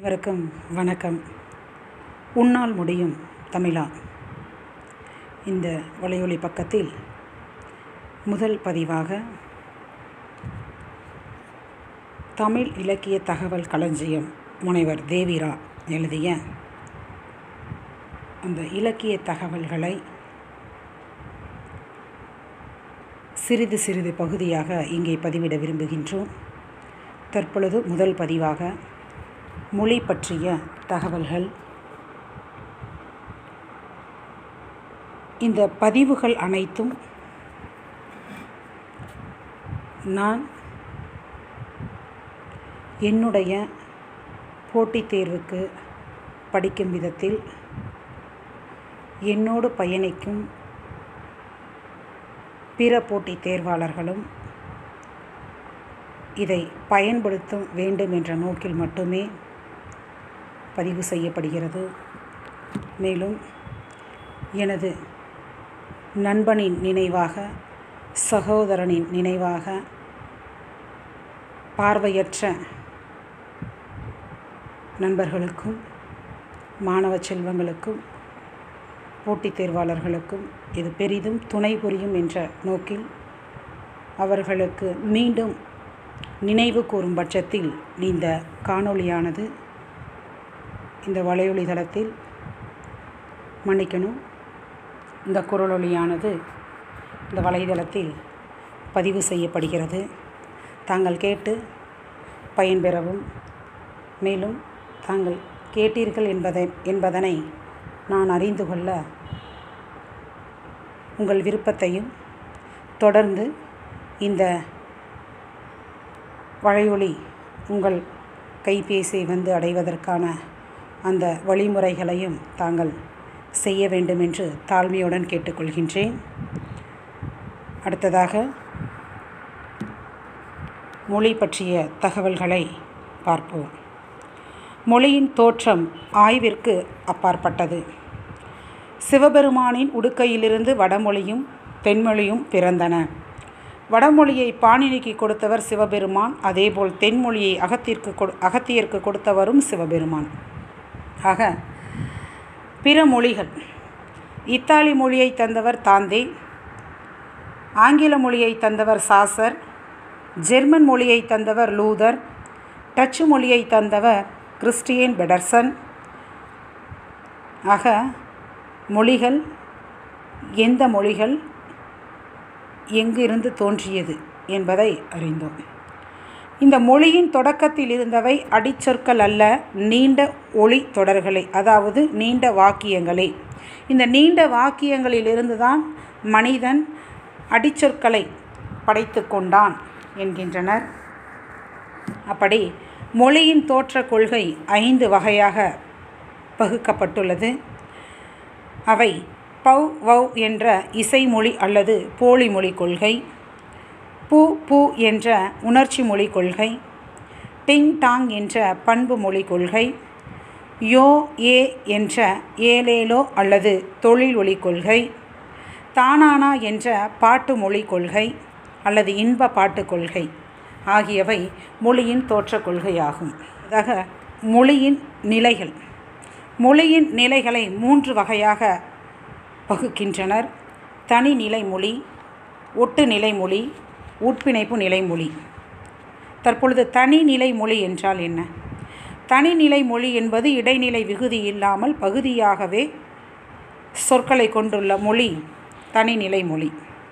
அனைவருக்கும் வணக்கம் உன்னால் முடியும் தமிழா இந்த வலையொலி பக்கத்தில் முதல் பதிவாக தமிழ் இலக்கிய தகவல் களஞ்சியம் முனைவர் தேவிரா எழுதிய அந்த இலக்கிய தகவல்களை சிறிது சிறிது பகுதியாக இங்கே பதிவிட விரும்புகின்றோம் தற்பொழுது முதல் பதிவாக மொழி பற்றிய தகவல்கள் இந்த பதிவுகள் அனைத்தும் நான் என்னுடைய போட்டித் தேர்வுக்கு படிக்கும் விதத்தில் என்னோடு பயணிக்கும் பிற போட்டித் தேர்வாளர்களும் இதை பயன்படுத்த வேண்டும் என்ற நோக்கில் மட்டுமே பதிவு செய்யப்படுகிறது மேலும் எனது நண்பனின் நினைவாக சகோதரனின் நினைவாக பார்வையற்ற நண்பர்களுக்கும் மாணவ செல்வங்களுக்கும் போட்டித் தேர்வாளர்களுக்கும் இது பெரிதும் துணை புரியும் என்ற நோக்கில் அவர்களுக்கு மீண்டும் நினைவு கூறும் பட்சத்தில் இந்த காணொளியானது இந்த வலையொலி தளத்தில் மன்னிக்கணும் இந்த குரலொலியானது இந்த வலைதளத்தில் பதிவு செய்யப்படுகிறது தாங்கள் கேட்டு பயன்பெறவும் மேலும் தாங்கள் கேட்டீர்கள் என்பதை என்பதனை நான் அறிந்து கொள்ள உங்கள் விருப்பத்தையும் தொடர்ந்து இந்த வலையொலி உங்கள் கைபேசியை வந்து அடைவதற்கான அந்த வழிமுறைகளையும் தாங்கள் செய்ய வேண்டும் என்று தாழ்மையுடன் கேட்டுக்கொள்கின்றேன் அடுத்ததாக மொழி பற்றிய தகவல்களை பார்ப்போம் மொழியின் தோற்றம் ஆய்விற்கு அப்பாற்பட்டது சிவபெருமானின் உடுக்கையிலிருந்து வடமொழியும் தென்மொழியும் பிறந்தன வடமொழியை பாணினிக்கு கொடுத்தவர் சிவபெருமான் அதேபோல் தென்மொழியை அகத்திற்கு கொடு அகத்தியருக்கு கொடுத்தவரும் சிவபெருமான் ஆக பிற மொழிகள் இத்தாலி மொழியை தந்தவர் தாந்தே ஆங்கில மொழியை தந்தவர் சாசர் ஜெர்மன் மொழியை தந்தவர் லூதர் டச்சு மொழியை தந்தவர் கிறிஸ்டியன் பெடர்சன் ஆக மொழிகள் எந்த மொழிகள் எங்கிருந்து தோன்றியது என்பதை அறிந்தோம் இந்த மொழியின் தொடக்கத்தில் இருந்தவை அடிச்சொற்கள் அல்ல நீண்ட ஒளி தொடர்களே அதாவது நீண்ட வாக்கியங்களே இந்த நீண்ட வாக்கியங்களிலிருந்து தான் மனிதன் அடிச்சொற்களை படைத்து கொண்டான் என்கின்றனர் அப்படி மொழியின் தோற்ற கொள்கை ஐந்து வகையாக பகுக்கப்பட்டுள்ளது அவை பவ் வவ் என்ற இசைமொழி அல்லது போலி மொழி கொள்கை பூ பூ என்ற உணர்ச்சி மொழி கொள்கை டிங் டாங் என்ற பண்பு மொழி கொள்கை யோ ஏ என்ற ஏலேலோ அல்லது தொழில் ஒளி கொள்கை தானானா என்ற பாட்டு மொழி கொள்கை அல்லது இன்ப பாட்டு கொள்கை ஆகியவை மொழியின் தோற்ற கொள்கையாகும் ஆக மொழியின் நிலைகள் மொழியின் நிலைகளை மூன்று வகையாக பகுக்கின்றனர் தனி நிலைமொழி ஒட்டு நிலைமொழி உட்பிணைப்பு நிலைமொழி தற்பொழுது தனிநிலை மொழி என்றால் என்ன தனிநிலை மொழி என்பது இடைநிலை விகுதி இல்லாமல் பகுதியாகவே சொற்களை கொண்டுள்ள மொழி தனிநிலை மொழி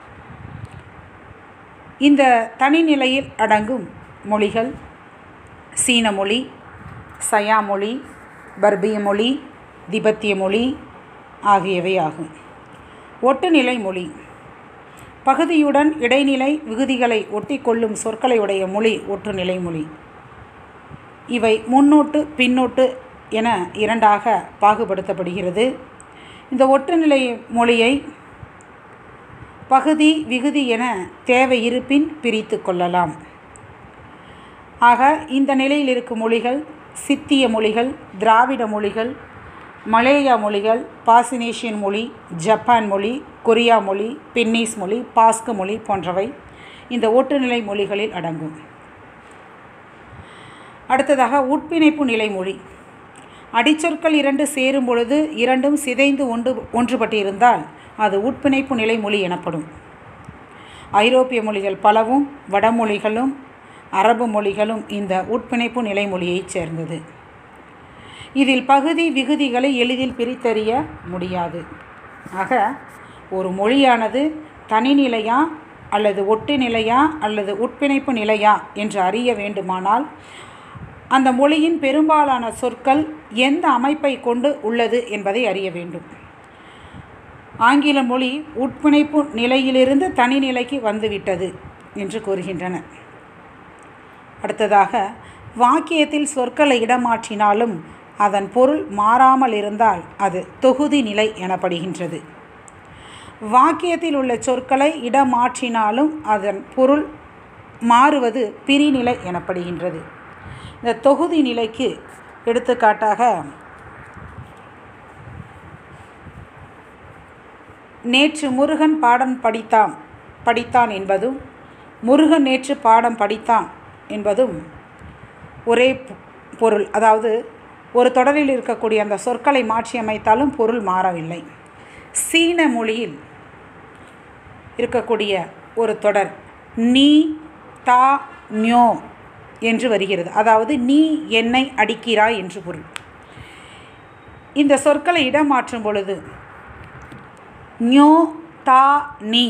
இந்த தனிநிலையில் அடங்கும் மொழிகள் சீன மொழி சயா மொழி பர்பிய மொழி திபெத்திய மொழி ஆகியவை ஆகும் ஒட்டுநிலை மொழி பகுதியுடன் இடைநிலை விகுதிகளை ஒட்டிக்கொள்ளும் சொற்களை உடைய மொழி ஒட்டுநிலை மொழி இவை முன்னோட்டு பின்னோட்டு என இரண்டாக பாகுபடுத்தப்படுகிறது இந்த ஒட்டுநிலை மொழியை பகுதி விகுதி என தேவை இருப்பின் பிரித்து கொள்ளலாம் ஆக இந்த நிலையில் இருக்கும் மொழிகள் சித்திய மொழிகள் திராவிட மொழிகள் மலேயா மொழிகள் பாசினேஷியன் மொழி ஜப்பான் மொழி கொரியா மொழி பின்னீஸ் மொழி பாஸ்கு மொழி போன்றவை இந்த ஒட்டுநிலை மொழிகளில் அடங்கும் அடுத்ததாக உட்பிணைப்பு நிலைமொழி அடிச்சொற்கள் இரண்டு சேரும் பொழுது இரண்டும் சிதைந்து ஒன்று ஒன்றுபட்டிருந்தால் அது உட்பிணைப்பு நிலை மொழி எனப்படும் ஐரோப்பிய மொழிகள் பலவும் வடமொழிகளும் அரபு மொழிகளும் இந்த உட்பிணைப்பு நிலைமொழியைச் சேர்ந்தது இதில் பகுதி விகுதிகளை எளிதில் பிரித்தறிய முடியாது ஆக ஒரு மொழியானது தனிநிலையா அல்லது ஒட்டு நிலையா அல்லது உட்பிணைப்பு நிலையா என்று அறிய வேண்டுமானால் அந்த மொழியின் பெரும்பாலான சொற்கள் எந்த அமைப்பை கொண்டு உள்ளது என்பதை அறிய வேண்டும் ஆங்கில மொழி உட்பிணைப்பு நிலையிலிருந்து தனிநிலைக்கு வந்துவிட்டது என்று கூறுகின்றனர் அடுத்ததாக வாக்கியத்தில் சொற்களை இடமாற்றினாலும் அதன் பொருள் மாறாமல் இருந்தால் அது தொகுதி நிலை எனப்படுகின்றது வாக்கியத்தில் உள்ள சொற்களை இடமாற்றினாலும் அதன் பொருள் மாறுவது பிரிநிலை எனப்படுகின்றது இந்த தொகுதி நிலைக்கு எடுத்துக்காட்டாக நேற்று முருகன் பாடம் படித்தான் படித்தான் என்பதும் முருகன் நேற்று பாடம் படித்தான் என்பதும் ஒரே பொருள் அதாவது ஒரு தொடரில் இருக்கக்கூடிய அந்த சொற்களை மாற்றி அமைத்தாலும் பொருள் மாறவில்லை சீன மொழியில் இருக்கக்கூடிய ஒரு தொடர் நீ தா ஞோ என்று வருகிறது அதாவது நீ என்னை அடிக்கிறாய் என்று பொருள் இந்த சொற்களை இடமாற்றும் பொழுது ஞோ தா நீ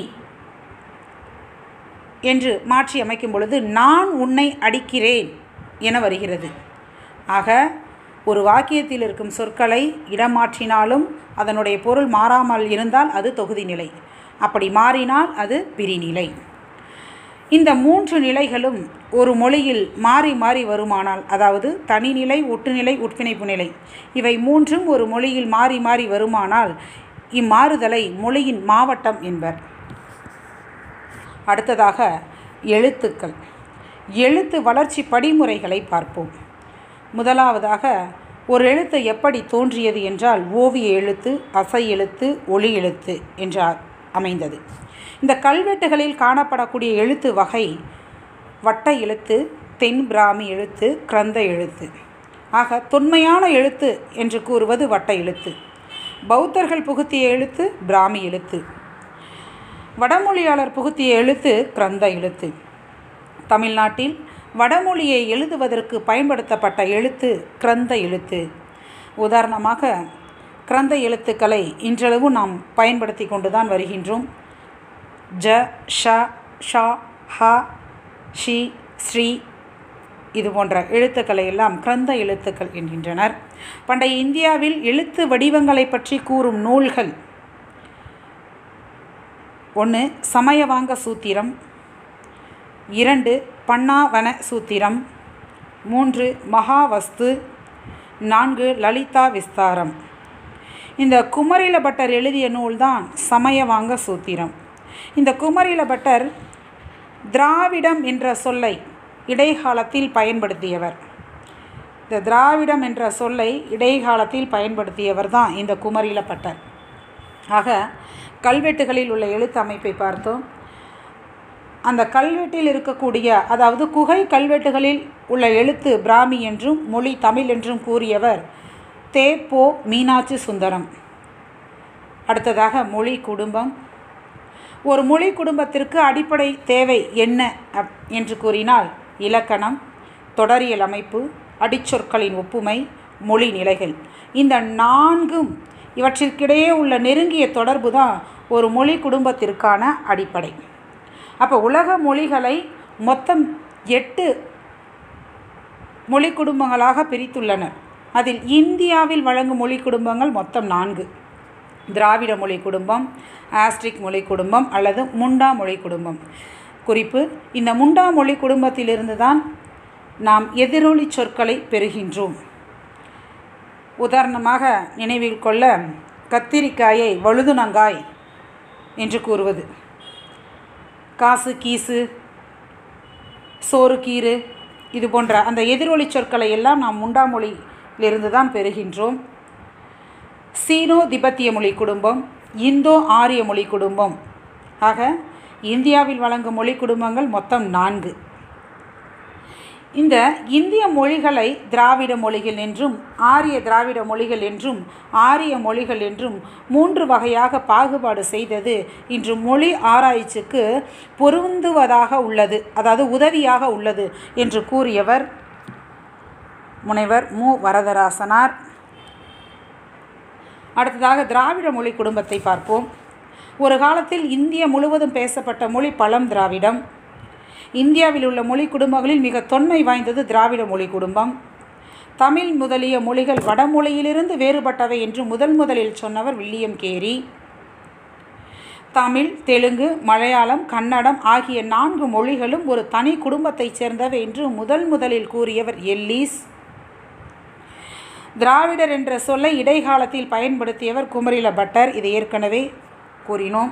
என்று மாற்றி அமைக்கும் பொழுது நான் உன்னை அடிக்கிறேன் என வருகிறது ஆக ஒரு வாக்கியத்தில் இருக்கும் சொற்களை இடமாற்றினாலும் அதனுடைய பொருள் மாறாமல் இருந்தால் அது தொகுதி நிலை அப்படி மாறினால் அது பிரிநிலை இந்த மூன்று நிலைகளும் ஒரு மொழியில் மாறி மாறி வருமானால் அதாவது தனிநிலை ஒட்டுநிலை உட்பிணைப்பு நிலை இவை மூன்றும் ஒரு மொழியில் மாறி மாறி வருமானால் இம்மாறுதலை மொழியின் மாவட்டம் என்பர் அடுத்ததாக எழுத்துக்கள் எழுத்து வளர்ச்சி படிமுறைகளை பார்ப்போம் முதலாவதாக ஒரு எழுத்து எப்படி தோன்றியது என்றால் ஓவிய எழுத்து அசை எழுத்து ஒளி எழுத்து என்று அமைந்தது இந்த கல்வெட்டுகளில் காணப்படக்கூடிய எழுத்து வகை வட்ட எழுத்து தென் பிராமி எழுத்து கிரந்த எழுத்து ஆக தொன்மையான எழுத்து என்று கூறுவது வட்ட எழுத்து பௌத்தர்கள் புகுத்திய எழுத்து பிராமி எழுத்து வடமொழியாளர் புகுத்திய எழுத்து கிரந்த எழுத்து தமிழ்நாட்டில் வடமொழியை எழுதுவதற்கு பயன்படுத்தப்பட்ட எழுத்து கிரந்த எழுத்து உதாரணமாக கிரந்த எழுத்துக்களை இன்றளவு நாம் பயன்படுத்தி கொண்டுதான் வருகின்றோம் ஜ ஷ ஷா ஹ ஷி ஸ்ரீ இது போன்ற எழுத்துக்களை எல்லாம் கிரந்த எழுத்துக்கள் என்கின்றனர் பண்டைய இந்தியாவில் எழுத்து வடிவங்களை பற்றி கூறும் நூல்கள் ஒன்று சமயவாங்க சூத்திரம் இரண்டு பன்னாவன சூத்திரம் மூன்று மகாவஸ்து நான்கு லலிதா விஸ்தாரம் இந்த குமரில பட்டர் எழுதிய நூல்தான் சமயவாங்க சூத்திரம் இந்த குமரில பட்டர் திராவிடம் என்ற சொல்லை இடைக்காலத்தில் பயன்படுத்தியவர் இந்த திராவிடம் என்ற சொல்லை இடைக்காலத்தில் பயன்படுத்தியவர் தான் இந்த குமரில பட்டர் ஆக கல்வெட்டுகளில் உள்ள எழுத்து அமைப்பை பார்த்தோம் அந்த கல்வெட்டில் இருக்கக்கூடிய அதாவது குகை கல்வெட்டுகளில் உள்ள எழுத்து பிராமி என்றும் மொழி தமிழ் என்றும் கூறியவர் தே போ மீனாட்சி சுந்தரம் அடுத்ததாக மொழி குடும்பம் ஒரு மொழி குடும்பத்திற்கு அடிப்படை தேவை என்ன அப் என்று கூறினால் இலக்கணம் தொடரியல் அமைப்பு அடிச்சொற்களின் ஒப்புமை மொழி நிலைகள் இந்த நான்கும் இவற்றிற்கிடையே உள்ள நெருங்கிய தொடர்பு தான் ஒரு மொழி குடும்பத்திற்கான அடிப்படை அப்போ உலக மொழிகளை மொத்தம் எட்டு மொழி குடும்பங்களாக பிரித்துள்ளனர் அதில் இந்தியாவில் வழங்கும் மொழி குடும்பங்கள் மொத்தம் நான்கு திராவிட மொழி குடும்பம் ஆஸ்ட்ரிக் மொழி குடும்பம் அல்லது முண்டா மொழி குடும்பம் குறிப்பு இந்த முண்டா மொழி குடும்பத்திலிருந்து தான் நாம் எதிரொலி சொற்களை பெறுகின்றோம் உதாரணமாக நினைவில் கொள்ள கத்திரிக்காயை வழுதுனங்காய் என்று கூறுவது காசு கீசு சோறு கீறு இது போன்ற அந்த எதிரொலி சொற்களை எல்லாம் நாம் முண்டாமொழியிலிருந்து தான் பெறுகின்றோம் சீனோ திபெத்திய மொழி குடும்பம் இந்தோ ஆரிய மொழி குடும்பம் ஆக இந்தியாவில் வழங்கும் மொழி குடும்பங்கள் மொத்தம் நான்கு இந்த இந்திய மொழிகளை திராவிட மொழிகள் என்றும் ஆரிய திராவிட மொழிகள் என்றும் ஆரிய மொழிகள் என்றும் மூன்று வகையாக பாகுபாடு செய்தது இன்று மொழி ஆராய்ச்சிக்கு பொருந்துவதாக உள்ளது அதாவது உதவியாக உள்ளது என்று கூறியவர் முனைவர் மு வரதராசனார் அடுத்ததாக திராவிட மொழி குடும்பத்தை பார்ப்போம் ஒரு காலத்தில் இந்திய முழுவதும் பேசப்பட்ட மொழி பழம் திராவிடம் இந்தியாவில் உள்ள மொழி குடும்பங்களில் மிக தொன்மை வாய்ந்தது திராவிட மொழி குடும்பம் தமிழ் முதலிய மொழிகள் வடமொழியிலிருந்து வேறுபட்டவை என்று முதல் முதலில் சொன்னவர் வில்லியம் கேரி தமிழ் தெலுங்கு மலையாளம் கன்னடம் ஆகிய நான்கு மொழிகளும் ஒரு தனி குடும்பத்தைச் சேர்ந்தவை என்று முதல் முதலில் கூறியவர் எல்லீஸ் திராவிடர் என்ற சொல்லை இடைக்காலத்தில் பயன்படுத்தியவர் குமரில பட்டர் இது ஏற்கனவே கூறினோம்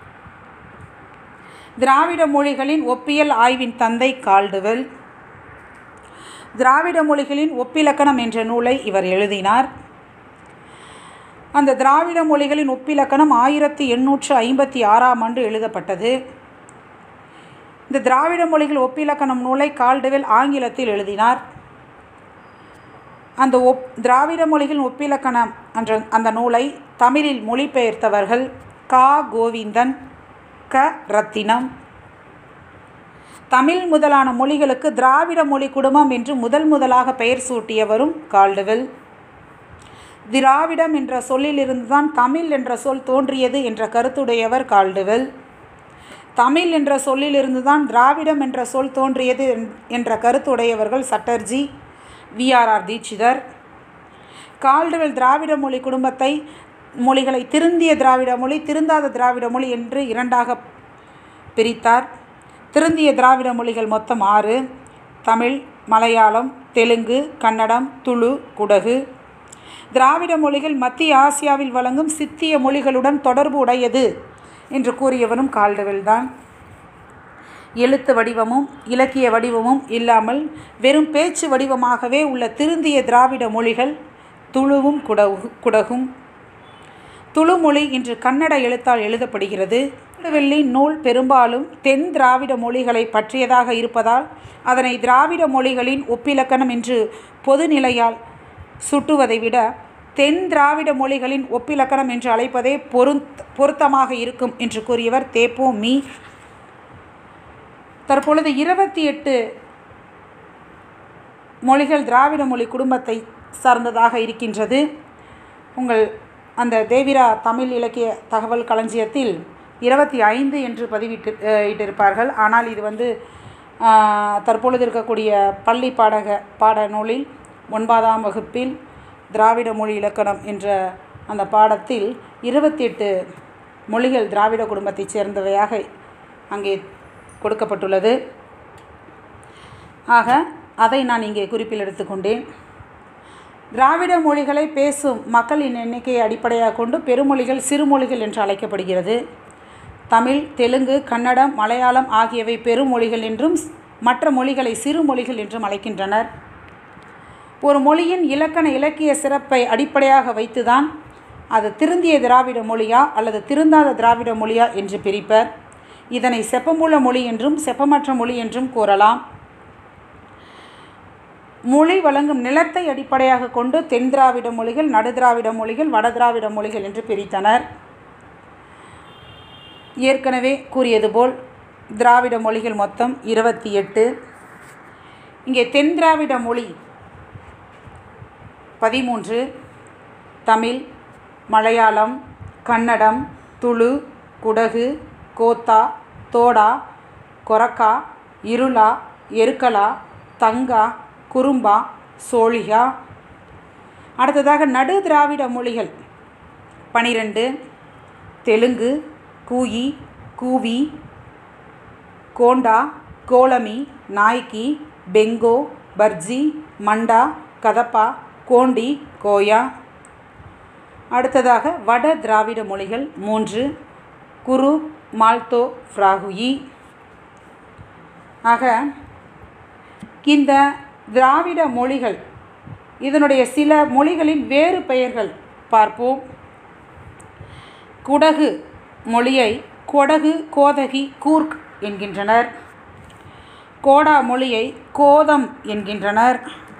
திராவிட மொழிகளின் ஒப்பியல் ஆய்வின் தந்தை கால்டுவெல் திராவிட மொழிகளின் ஒப்பிலக்கணம் என்ற நூலை இவர் எழுதினார் அந்த திராவிட மொழிகளின் ஒப்பிலக்கணம் ஆயிரத்தி எண்ணூற்று ஐம்பத்தி ஆறாம் ஆண்டு எழுதப்பட்டது இந்த திராவிட மொழிகள் ஒப்பிலக்கணம் நூலை கால்டுவெல் ஆங்கிலத்தில் எழுதினார் அந்த ஒப் திராவிட மொழிகளின் ஒப்பிலக்கணம் என்ற அந்த நூலை தமிழில் மொழிபெயர்த்தவர்கள் கா கோவிந்தன் க ரத்தினம் தமிழ் முதலான மொழிகளுக்கு திராவிட மொழி குடும்பம் என்று முதல் முதலாக பெயர் சூட்டியவரும் கால்டுவெல் திராவிடம் என்ற சொல்லிலிருந்து தான் தமிழ் என்ற சொல் தோன்றியது என்ற கருத்துடையவர் கால்டுவெல் தமிழ் என்ற சொல்லிலிருந்து தான் திராவிடம் என்ற சொல் தோன்றியது என்ற கருத்துடையவர்கள் சட்டர்ஜி விஆர்ஆர் தீட்சிதர் கால்டுவெல் திராவிட மொழி குடும்பத்தை மொழிகளை திருந்திய திராவிட மொழி திருந்தாத திராவிட மொழி என்று இரண்டாக பிரித்தார் திருந்திய திராவிட மொழிகள் மொத்தம் ஆறு தமிழ் மலையாளம் தெலுங்கு கன்னடம் துளு குடகு திராவிட மொழிகள் மத்திய ஆசியாவில் வழங்கும் சித்திய மொழிகளுடன் தொடர்பு உடையது என்று கூறியவரும் கால்டுவெல் தான் எழுத்து வடிவமும் இலக்கிய வடிவமும் இல்லாமல் வெறும் பேச்சு வடிவமாகவே உள்ள திருந்திய திராவிட மொழிகள் துளுவும் குடகு குடகும் துளு மொழி இன்று கன்னட எழுத்தால் எழுதப்படுகிறது வெள்ளி நூல் பெரும்பாலும் தென் திராவிட மொழிகளை பற்றியதாக இருப்பதால் அதனை திராவிட மொழிகளின் ஒப்பிலக்கணம் என்று பொதுநிலையால் சுட்டுவதை விட தென் திராவிட மொழிகளின் ஒப்பிலக்கணம் என்று அழைப்பதே பொருத் பொருத்தமாக இருக்கும் என்று கூறியவர் தேப்போ மீ தற்பொழுது இருபத்தி எட்டு மொழிகள் திராவிட மொழி குடும்பத்தை சார்ந்ததாக இருக்கின்றது உங்கள் அந்த தேவிரா தமிழ் இலக்கிய தகவல் களஞ்சியத்தில் இருபத்தி ஐந்து என்று பதிவிட்டு இட்டிருப்பார்கள் ஆனால் இது வந்து தற்பொழுது இருக்கக்கூடிய பள்ளி பாடக பாடநூலில் ஒன்பதாம் வகுப்பில் திராவிட மொழி இலக்கணம் என்ற அந்த பாடத்தில் இருபத்தி எட்டு மொழிகள் திராவிட குடும்பத்தைச் சேர்ந்தவையாக அங்கே கொடுக்கப்பட்டுள்ளது ஆக அதை நான் இங்கே குறிப்பில் எடுத்துக்கொண்டேன் திராவிட மொழிகளை பேசும் மக்களின் எண்ணிக்கையை அடிப்படையாக கொண்டு பெருமொழிகள் சிறுமொழிகள் என்று அழைக்கப்படுகிறது தமிழ் தெலுங்கு கன்னடம் மலையாளம் ஆகியவை பெருமொழிகள் என்றும் மற்ற மொழிகளை சிறு மொழிகள் என்றும் அழைக்கின்றனர் ஒரு மொழியின் இலக்கண இலக்கிய சிறப்பை அடிப்படையாக வைத்துதான் அது திருந்திய திராவிட மொழியா அல்லது திருந்தாத திராவிட மொழியா என்று பிரிப்பர் இதனை செப்பமுள்ள மொழி என்றும் செப்பமற்ற மொழி என்றும் கூறலாம் மொழி வழங்கும் நிலத்தை அடிப்படையாக கொண்டு தென் திராவிட மொழிகள் நடுதிராவிட மொழிகள் வடதிராவிட மொழிகள் என்று பிரித்தனர் ஏற்கனவே கூறியது போல் திராவிட மொழிகள் மொத்தம் இருபத்தி எட்டு இங்கே தென் திராவிட மொழி பதிமூன்று தமிழ் மலையாளம் கன்னடம் துளு குடகு கோத்தா தோடா கொரக்கா இருளா எருக்கலா தங்கா குறும்பா சோழிகா அடுத்ததாக நடு திராவிட மொழிகள் பனிரெண்டு தெலுங்கு கூயி கூவி கோண்டா கோலமி நாய்க்கி பெங்கோ பர்ஜி மண்டா கதப்பா கோண்டி கோயா அடுத்ததாக வட திராவிட மொழிகள் மூன்று குரு மால்தோ ஃப்ராகுயி ஆக இந்த திராவிட மொழிகள் இதனுடைய சில மொழிகளின் வேறு பெயர்கள் பார்ப்போம் குடகு மொழியை கொடகு கோதகி கூர்க் என்கின்றனர் கோடா மொழியை கோதம் என்கின்றனர்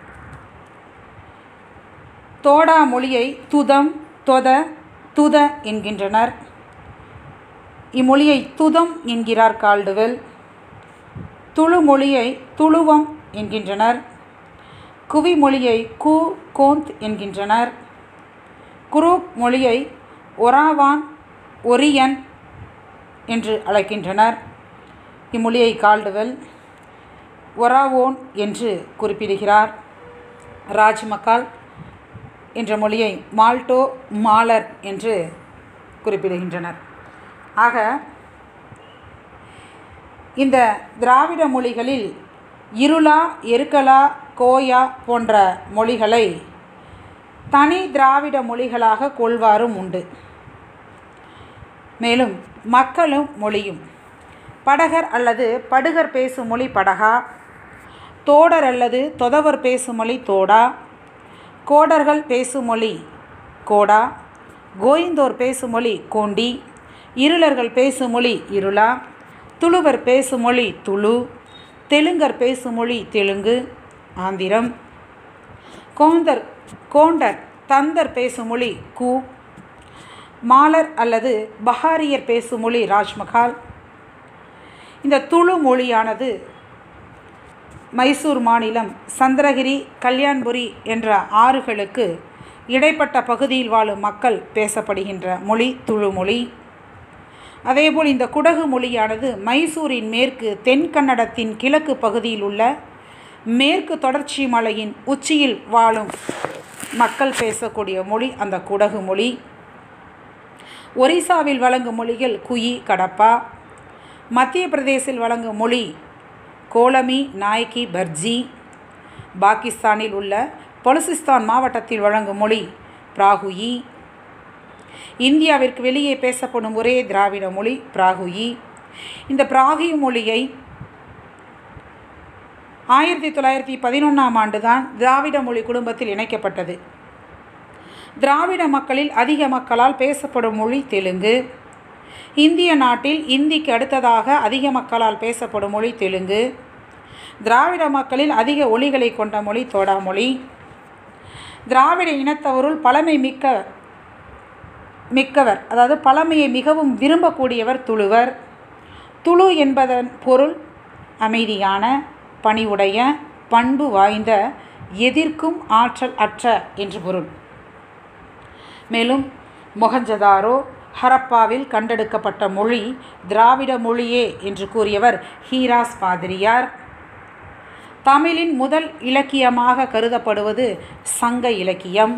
தோடா மொழியை துதம் தொத துத என்கின்றனர் இம்மொழியை துதம் என்கிறார் கால்டுவெல் துளு மொழியை துளுவம் என்கின்றனர் குவி மொழியை கு கோந்த் என்கின்றனர் குரூப் மொழியை ஒராவான் ஒரியன் என்று அழைக்கின்றனர் இம்மொழியை கால்டுவெல் ஒராவோன் என்று குறிப்பிடுகிறார் ராஜ்மக்கால் என்ற மொழியை மால்டோ மாலர் என்று குறிப்பிடுகின்றனர் ஆக இந்த திராவிட மொழிகளில் இருளா எருக்கலா கோயா போன்ற மொழிகளை தனி திராவிட மொழிகளாக கொள்வாரும் உண்டு மேலும் மக்களும் மொழியும் படகர் அல்லது படுகர் பேசும் மொழி படகா தோடர் அல்லது தொதவர் பேசும் மொழி தோடா கோடர்கள் பேசும் மொழி கோடா கோயிந்தோர் பேசும் மொழி கோண்டி இருளர்கள் பேசும் மொழி இருளா துளுவர் பேசும் மொழி துளு தெலுங்கர் பேசும் மொழி தெலுங்கு ஆந்திரம் கோந்தர் கோண்டர் தந்தர் பேசும் மொழி கூ மாலர் அல்லது பஹாரியர் பேசும் மொழி ராஜ்மஹால் இந்த துளு மொழியானது மைசூர் மாநிலம் சந்திரகிரி கல்யாண்புரி என்ற ஆறுகளுக்கு இடைப்பட்ட பகுதியில் வாழும் மக்கள் பேசப்படுகின்ற மொழி துளு மொழி அதேபோல் இந்த குடகு மொழியானது மைசூரின் மேற்கு தென்கன்னடத்தின் கிழக்கு பகுதியில் உள்ள மேற்கு தொடர்ச்சி மலையின் உச்சியில் வாழும் மக்கள் பேசக்கூடிய மொழி அந்த குடகு மொழி ஒரிசாவில் வழங்கும் மொழிகள் குயி கடப்பா மத்திய பிரதேசில் வழங்கும் மொழி கோலமி நாயக்கி பர்ஜி பாகிஸ்தானில் உள்ள பலுசிஸ்தான் மாவட்டத்தில் வழங்கும் மொழி பிராகுயி இந்தியாவிற்கு வெளியே பேசப்படும் ஒரே திராவிட மொழி பிராகுயி இந்த பிராகி மொழியை ஆயிரத்தி தொள்ளாயிரத்தி பதினொன்றாம் ஆண்டு தான் திராவிட மொழி குடும்பத்தில் இணைக்கப்பட்டது திராவிட மக்களில் அதிக மக்களால் பேசப்படும் மொழி தெலுங்கு இந்திய நாட்டில் இந்திக்கு அடுத்ததாக அதிக மக்களால் பேசப்படும் மொழி தெலுங்கு திராவிட மக்களில் அதிக ஒலிகளை கொண்ட மொழி தோடா மொழி திராவிட இனத்தவருள் பழமை மிக்க மிக்கவர் அதாவது பழமையை மிகவும் விரும்பக்கூடியவர் துளுவர் துளு என்பதன் பொருள் அமைதியான பணிவுடைய பண்பு வாய்ந்த எதிர்க்கும் ஆற்றல் அற்ற என்று பொருள் மேலும் மொஹஞ்சதாரோ ஹரப்பாவில் கண்டெடுக்கப்பட்ட மொழி திராவிட மொழியே என்று கூறியவர் ஹீராஸ் பாதிரியார் தமிழின் முதல் இலக்கியமாக கருதப்படுவது சங்க இலக்கியம்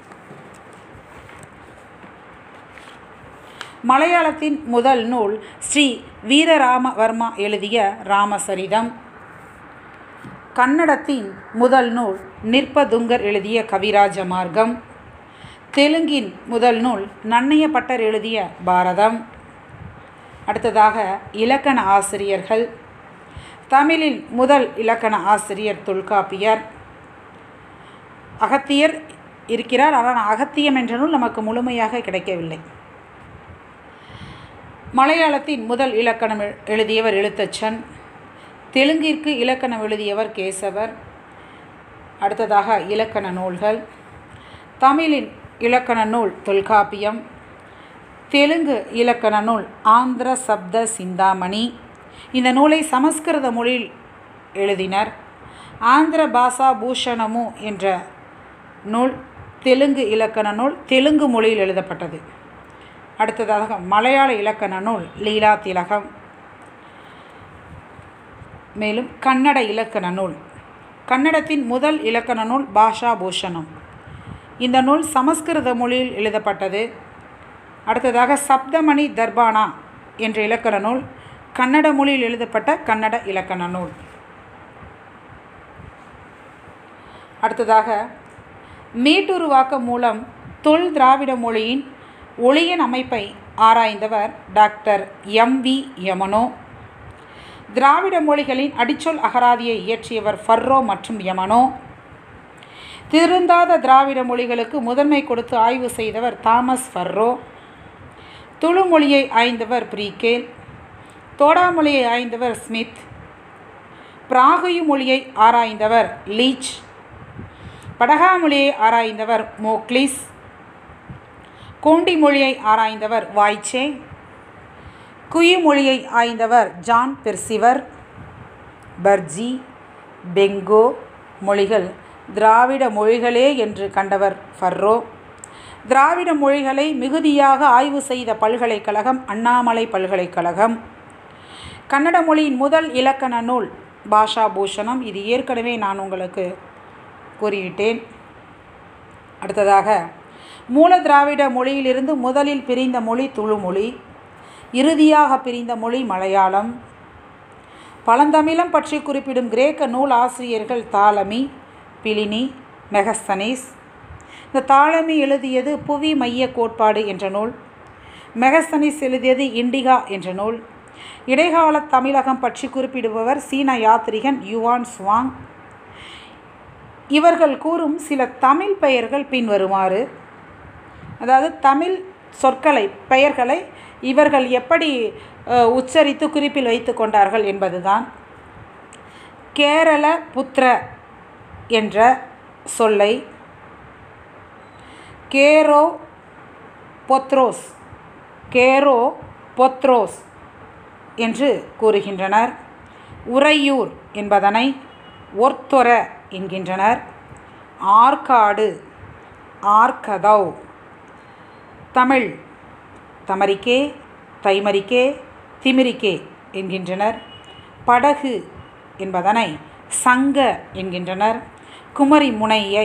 மலையாளத்தின் முதல் நூல் ஸ்ரீ வீரராமவர்மா எழுதிய ராமசரிதம் கன்னடத்தின் முதல் நூல் நிற்பதுங்கர் எழுதிய கவிராஜ மார்க்கம் தெலுங்கின் முதல் நூல் நன்னைய பட்டர் எழுதிய பாரதம் அடுத்ததாக இலக்கண ஆசிரியர்கள் தமிழின் முதல் இலக்கண ஆசிரியர் தொல்காப்பியர் அகத்தியர் இருக்கிறார் ஆனால் அகத்தியம் என்ற நூல் நமக்கு முழுமையாக கிடைக்கவில்லை மலையாளத்தின் முதல் இலக்கணம் எழுதியவர் எழுத்தச்சன் தெலுங்கிற்கு இலக்கணம் எழுதியவர் கேசவர் அடுத்ததாக இலக்கண நூல்கள் தமிழின் இலக்கண நூல் தொல்காப்பியம் தெலுங்கு இலக்கண நூல் ஆந்திர சப்த சிந்தாமணி இந்த நூலை சமஸ்கிருத மொழியில் எழுதினர் ஆந்திர பாஷா பூஷணமு என்ற நூல் தெலுங்கு இலக்கண நூல் தெலுங்கு மொழியில் எழுதப்பட்டது அடுத்ததாக மலையாள இலக்கண நூல் லீலா திலகம் மேலும் கன்னட இலக்கண நூல் கன்னடத்தின் முதல் இலக்கண நூல் பாஷா பூஷணம் இந்த நூல் சமஸ்கிருத மொழியில் எழுதப்பட்டது அடுத்ததாக சப்தமணி தர்பானா என்ற இலக்கண நூல் கன்னட மொழியில் எழுதப்பட்ட கன்னட இலக்கண நூல் அடுத்ததாக மீட்டுருவாக்கம் மூலம் தொல் திராவிட மொழியின் ஒளியின் அமைப்பை ஆராய்ந்தவர் டாக்டர் எம் வி யமனோ திராவிட மொழிகளின் அடிச்சொல் அகராதியை இயற்றியவர் ஃபர்ரோ மற்றும் யமனோ திருந்தாத திராவிட மொழிகளுக்கு முதன்மை கொடுத்து ஆய்வு செய்தவர் தாமஸ் ஃபர்ரோ துளு மொழியை ஆய்ந்தவர் பிரீகேல் தோடா மொழியை ஆய்ந்தவர் ஸ்மித் பிராகுயு மொழியை ஆராய்ந்தவர் லீச் படகா மொழியை ஆராய்ந்தவர் மோக்லிஸ் கோண்டி மொழியை ஆராய்ந்தவர் வாய்ச்சே குயு மொழியை ஆய்ந்தவர் ஜான் பெர்சிவர் பர்ஜி பெங்கோ மொழிகள் திராவிட மொழிகளே என்று கண்டவர் ஃபர்ரோ திராவிட மொழிகளை மிகுதியாக ஆய்வு செய்த பல்கலைக்கழகம் அண்ணாமலை பல்கலைக்கழகம் கன்னட மொழியின் முதல் இலக்கண நூல் பாஷா பூஷணம் இது ஏற்கனவே நான் உங்களுக்கு கூறிவிட்டேன் அடுத்ததாக மூல திராவிட மொழியிலிருந்து முதலில் பிரிந்த மொழி துளு மொழி இறுதியாக பிரிந்த மொழி மலையாளம் பழந்தமிழம் பற்றி குறிப்பிடும் கிரேக்க நூல் ஆசிரியர்கள் தாலமி பிலினி மெகஸ்தனீஸ் இந்த தாலமி எழுதியது புவி மைய கோட்பாடு என்ற நூல் மெகஸ்தனிஸ் எழுதியது இண்டிகா என்ற நூல் இடைக்கால தமிழகம் பற்றி குறிப்பிடுபவர் சீன யாத்ரிகன் யுவான் ஸ்வாங் இவர்கள் கூறும் சில தமிழ் பெயர்கள் பின்வருமாறு அதாவது தமிழ் சொற்களை பெயர்களை இவர்கள் எப்படி உச்சரித்து குறிப்பில் வைத்து கொண்டார்கள் என்பதுதான் கேரள புத்திர என்ற சொல்லை கேரோ பொத்ரோஸ் கேரோ பொத்ரோஸ் என்று கூறுகின்றனர் உறையூர் என்பதனை ஒர்த்தொர என்கின்றனர் ஆற்காடு ஆர்கதவ் தமிழ் தமரிக்கே தைமரிக்கே திமிரிக்கே என்கின்றனர் படகு என்பதனை சங்க என்கின்றனர் குமரி முனையை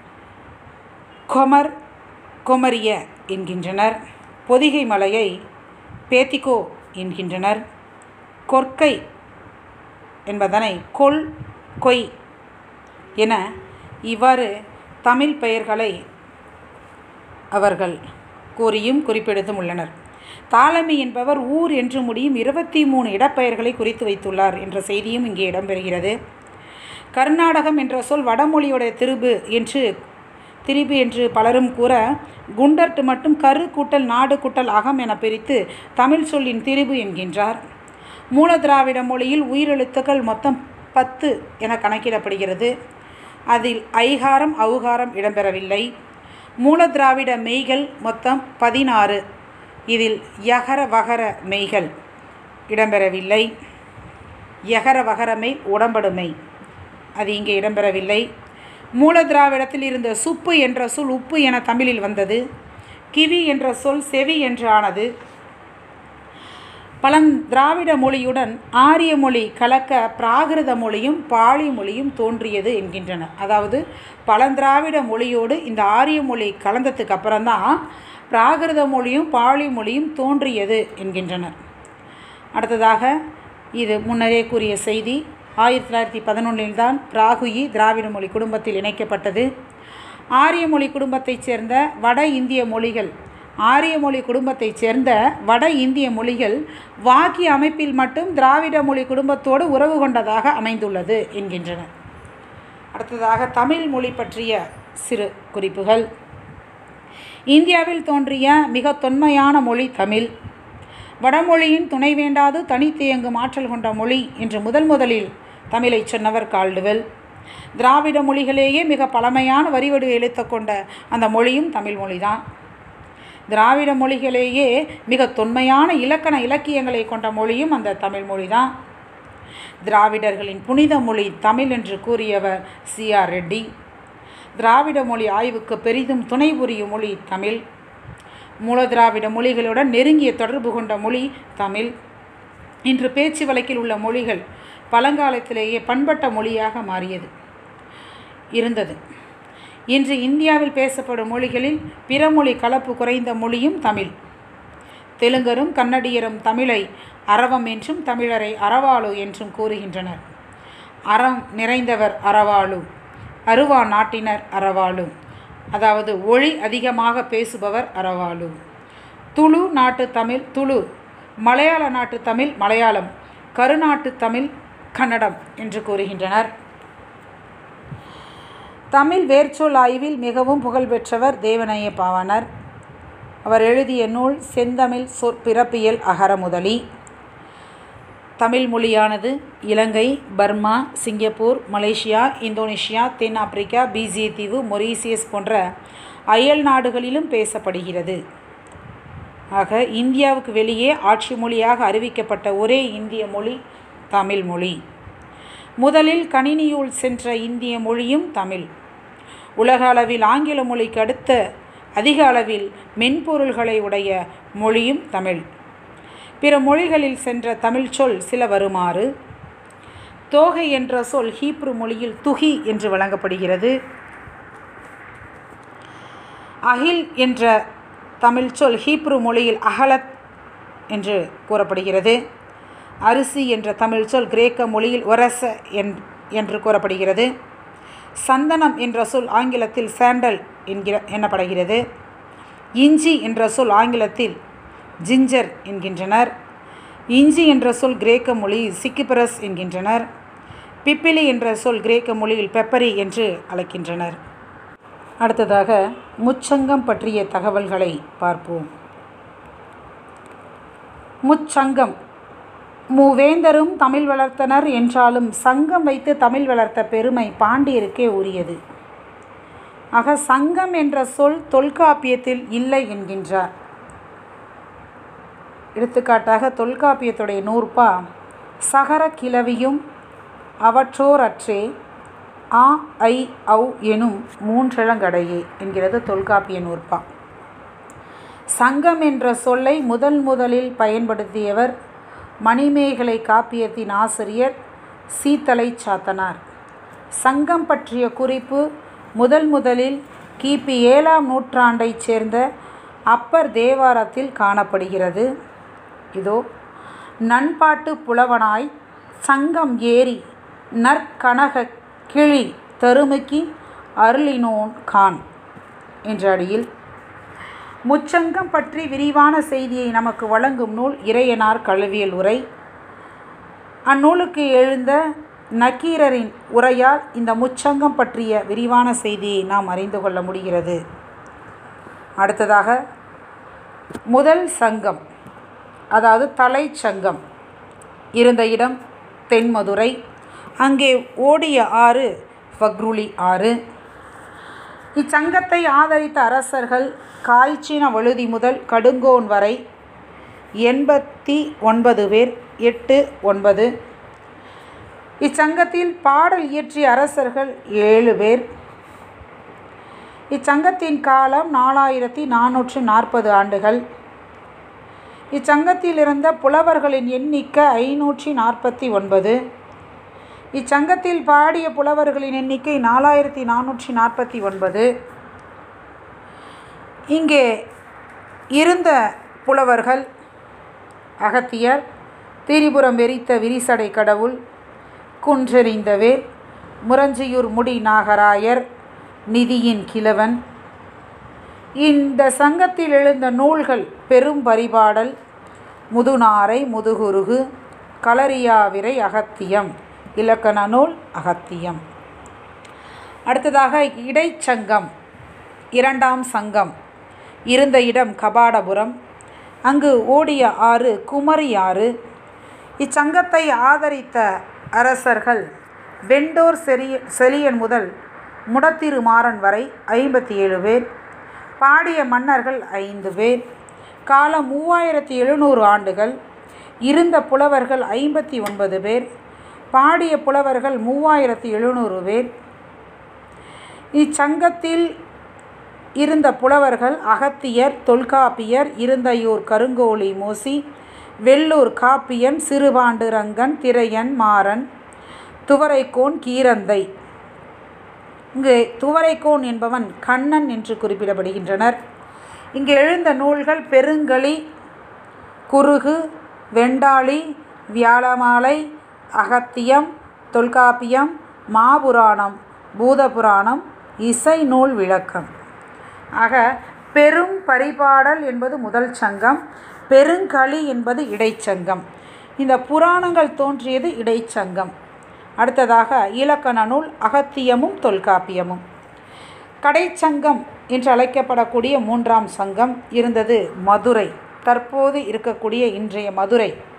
கொமர் கொமரிய என்கின்றனர் பொதிகை மலையை பேத்திகோ என்கின்றனர் கொற்கை என்பதனை கொல் கொய் என இவ்வாறு தமிழ் பெயர்களை அவர்கள் கூறியும் குறிப்பிடுத்தும் உள்ளனர் தாலமி என்பவர் ஊர் என்று முடியும் இருபத்தி மூணு இடப்பெயர்களை குறித்து வைத்துள்ளார் என்ற செய்தியும் இங்கே இடம்பெறுகிறது கர்நாடகம் என்ற சொல் வடமொழியோடைய திருபு என்று திரிபு என்று பலரும் கூற குண்டர்ட் மட்டும் கரு கூட்டல் நாடு கூட்டல் அகம் என பிரித்து தமிழ் சொல்லின் திரிபு என்கின்றார் மூல திராவிட மொழியில் உயிரெழுத்துக்கள் மொத்தம் பத்து என கணக்கிடப்படுகிறது அதில் ஐகாரம் ஔகாரம் இடம்பெறவில்லை மூல திராவிட மெய்கள் மொத்தம் பதினாறு இதில் யகர வகர மெய்கள் இடம்பெறவில்லை யகர வகர மெய் உடம்படுமை அது இங்கே இடம்பெறவில்லை மூல திராவிடத்தில் இருந்த சுப்பு என்ற சொல் உப்பு என தமிழில் வந்தது கிவி என்ற சொல் செவி என்று ஆனது பழம் திராவிட மொழியுடன் ஆரிய மொழி கலக்க பிராகிருத மொழியும் பாலி மொழியும் தோன்றியது என்கின்றனர் அதாவது பழந்திராவிட மொழியோடு இந்த ஆரிய மொழி கலந்ததுக்கு அப்புறம்தான் பிராகிருத மொழியும் பாலி மொழியும் தோன்றியது என்கின்றனர் அடுத்ததாக இது முன்னரே கூறிய செய்தி ஆயிரத்தி தொள்ளாயிரத்தி பதினொன்றில் தான் பிராகுயி திராவிட மொழி குடும்பத்தில் இணைக்கப்பட்டது ஆரிய மொழி குடும்பத்தைச் சேர்ந்த வட இந்திய மொழிகள் ஆரிய மொழி குடும்பத்தைச் சேர்ந்த வட இந்திய மொழிகள் வாக்கிய அமைப்பில் மட்டும் திராவிட மொழி குடும்பத்தோடு உறவு கொண்டதாக அமைந்துள்ளது என்கின்றனர் அடுத்ததாக தமிழ் மொழி பற்றிய சிறு குறிப்புகள் இந்தியாவில் தோன்றிய மிக தொன்மையான மொழி தமிழ் வடமொழியின் துணை வேண்டாது தனித்து இயங்கும் ஆற்றல் கொண்ட மொழி என்று முதல் முதலில் தமிழை சொன்னவர் கால்டுவெல் திராவிட மொழிகளேயே மிக பழமையான வரிவடு எழுத்த கொண்ட அந்த மொழியும் தமிழ் மொழிதான் திராவிட மொழிகளேயே மிக தொன்மையான இலக்கண இலக்கியங்களை கொண்ட மொழியும் அந்த தமிழ் மொழிதான் திராவிடர்களின் புனித மொழி தமிழ் என்று கூறியவர் சி ஆர் ரெட்டி திராவிட மொழி ஆய்வுக்கு பெரிதும் துணை புரியும் மொழி தமிழ் மூல திராவிட மொழிகளுடன் நெருங்கிய தொடர்பு கொண்ட மொழி தமிழ் இன்று பேச்சு வழக்கில் உள்ள மொழிகள் பழங்காலத்திலேயே பண்பட்ட மொழியாக மாறியது இருந்தது இன்று இந்தியாவில் பேசப்படும் மொழிகளில் பிற மொழி கலப்பு குறைந்த மொழியும் தமிழ் தெலுங்கரும் கன்னடியரும் தமிழை அரவம் என்றும் தமிழரை அறவாளு என்றும் கூறுகின்றனர் அறம் நிறைந்தவர் அறவாளு அருவா நாட்டினர் அறவாளு அதாவது ஒளி அதிகமாக பேசுபவர் அறவாளு துளு நாட்டு தமிழ் துளு மலையாள நாட்டு தமிழ் மலையாளம் கருநாட்டு தமிழ் கன்னடம் என்று கூறுகின்றனர் தமிழ் வேர்ச்சொல் ஆய்வில் மிகவும் புகழ்பெற்றவர் தேவனைய பாவனர் அவர் எழுதிய நூல் செந்தமிழ் சொற்பிறப்பியல் அகரமுதலி தமிழ் மொழியானது Ilangai Burma Singapore Malaysia Indonesia தென்னாப்பிரிக்கா பிஜிய தீவு மொரீசியஸ் போன்ற அயல் நாடுகளிலும் பேசப்படுகிறது ஆக இந்தியாவுக்கு வெளியே ஆட்சி மொழியாக அறிவிக்கப்பட்ட ஒரே இந்திய மொழி தமிழ் மொழி முதலில் கணினியுள் சென்ற இந்திய மொழியும் தமிழ் உலக அளவில் ஆங்கில மொழிக்கு அடுத்த அதிக அளவில் மென்பொருள்களை உடைய மொழியும் தமிழ் பிற மொழிகளில் சென்ற தமிழ் சொல் சில வருமாறு தோகை என்ற சொல் ஹீப்ரு மொழியில் துகி என்று வழங்கப்படுகிறது அகில் என்ற தமிழ் சொல் ஹீப்ரு மொழியில் அகலத் என்று கூறப்படுகிறது அரிசி என்ற தமிழ் சொல் கிரேக்க மொழியில் ஒரச என் என்று கூறப்படுகிறது சந்தனம் என்ற சொல் ஆங்கிலத்தில் சாண்டல் என்கிற எண்ணப்படுகிறது இஞ்சி என்ற சொல் ஆங்கிலத்தில் ஜிஞ்சர் என்கின்றனர் இஞ்சி என்ற சொல் கிரேக்க மொழியில் சிக்கிபரஸ் என்கின்றனர் பிப்பிலி என்ற சொல் கிரேக்க மொழியில் பெப்பரி என்று அழைக்கின்றனர் அடுத்ததாக முச்சங்கம் பற்றிய தகவல்களை பார்ப்போம் முச்சங்கம் மூவேந்தரும் தமிழ் வளர்த்தனர் என்றாலும் சங்கம் வைத்து தமிழ் வளர்த்த பெருமை பாண்டியருக்கே உரியது ஆக சங்கம் என்ற சொல் தொல்காப்பியத்தில் இல்லை என்கின்றார் எடுத்துக்காட்டாக தொல்காப்பியத்துடைய நூற்பா சகர கிளவியும் அவற்றோர் அற்றே ஆ ஐ ஔ எனும் மூன்றெழங்கடையே என்கிறது தொல்காப்பிய நூற்பா சங்கம் என்ற சொல்லை முதல் முதலில் பயன்படுத்தியவர் மணிமேகலை காப்பியத்தின் ஆசிரியர் சீத்தலை சாத்தனார் சங்கம் பற்றிய குறிப்பு முதல் முதலில் கிபி ஏழாம் நூற்றாண்டைச் சேர்ந்த அப்பர் தேவாரத்தில் காணப்படுகிறது இதோ நண்பாட்டு புலவனாய் சங்கம் ஏறி நற்கனக கிளி தருமுக்கி அருளினோன் கான் என்ற அடியில் முச்சங்கம் பற்றி விரிவான செய்தியை நமக்கு வழங்கும் நூல் இறையனார் கல்வியல் உரை அந்நூலுக்கு எழுந்த நக்கீரரின் உரையால் இந்த முச்சங்கம் பற்றிய விரிவான செய்தியை நாம் அறிந்து கொள்ள முடிகிறது அடுத்ததாக முதல் சங்கம் அதாவது தலைச்சங்கம் இருந்த இடம் தென்மதுரை அங்கே ஓடிய ஆறு ஃபக்ருலி ஆறு இச்சங்கத்தை ஆதரித்த அரசர்கள் காய்ச்சின வழுதி முதல் கடுங்கோன் வரை எண்பத்தி ஒன்பது பேர் எட்டு ஒன்பது இச்சங்கத்தில் பாடல் இயற்றிய அரசர்கள் ஏழு பேர் இச்சங்கத்தின் காலம் நாலாயிரத்தி நானூற்று நாற்பது ஆண்டுகள் இச்சங்கத்தில் இருந்த புலவர்களின் எண்ணிக்கை ஐநூற்றி நாற்பத்தி ஒன்பது இச்சங்கத்தில் பாடிய புலவர்களின் எண்ணிக்கை நாலாயிரத்தி நானூற்றி நாற்பத்தி ஒன்பது இங்கே இருந்த புலவர்கள் அகத்தியர் திரிபுரம் வெறித்த விரிசடை கடவுள் குன்றெறிந்தவேல் முரஞ்சியூர் முடி நாகராயர் நிதியின் கிழவன் இந்த சங்கத்தில் எழுந்த நூல்கள் பெரும் பரிபாடல் முதுநாரை முதுகுருகு களரியாவிரை அகத்தியம் இலக்கண நூல் அகத்தியம் அடுத்ததாக இடைச்சங்கம் இரண்டாம் சங்கம் இருந்த இடம் கபாடபுரம் அங்கு ஓடிய ஆறு குமரி ஆறு இச்சங்கத்தை ஆதரித்த அரசர்கள் வெண்டோர் செரிய செலியன் முதல் முடத்திருமாறன் வரை ஐம்பத்தி ஏழு பேர் பாடிய மன்னர்கள் ஐந்து பேர் காலம் மூவாயிரத்தி எழுநூறு ஆண்டுகள் இருந்த புலவர்கள் ஐம்பத்தி ஒன்பது பேர் பாடிய புலவர்கள் மூவாயிரத்தி எழுநூறு பேர் இச்சங்கத்தில் இருந்த புலவர்கள் அகத்தியர் தொல்காப்பியர் இருந்தையூர் கருங்கோழி மோசி வெள்ளூர் காப்பியன் சிறுபாண்டுரங்கன் திரையன் மாறன் துவரைக்கோன் கீரந்தை இங்கு துவரைக்கோன் என்பவன் கண்ணன் என்று குறிப்பிடப்படுகின்றனர் இங்கு எழுந்த நூல்கள் பெருங்களி குறுகு வெண்டாளி வியாழமாலை அகத்தியம் தொல்காப்பியம் மாபுராணம் பூதபுராணம் இசை நூல் விளக்கம் ஆக பெரும் பரிபாடல் என்பது முதல் சங்கம் பெருங்களி என்பது இடைச்சங்கம் இந்த புராணங்கள் தோன்றியது இடைச்சங்கம் அடுத்ததாக இலக்கண நூல் அகத்தியமும் தொல்காப்பியமும் கடைச்சங்கம் என்று அழைக்கப்படக்கூடிய மூன்றாம் சங்கம் இருந்தது மதுரை தற்போது இருக்கக்கூடிய இன்றைய மதுரை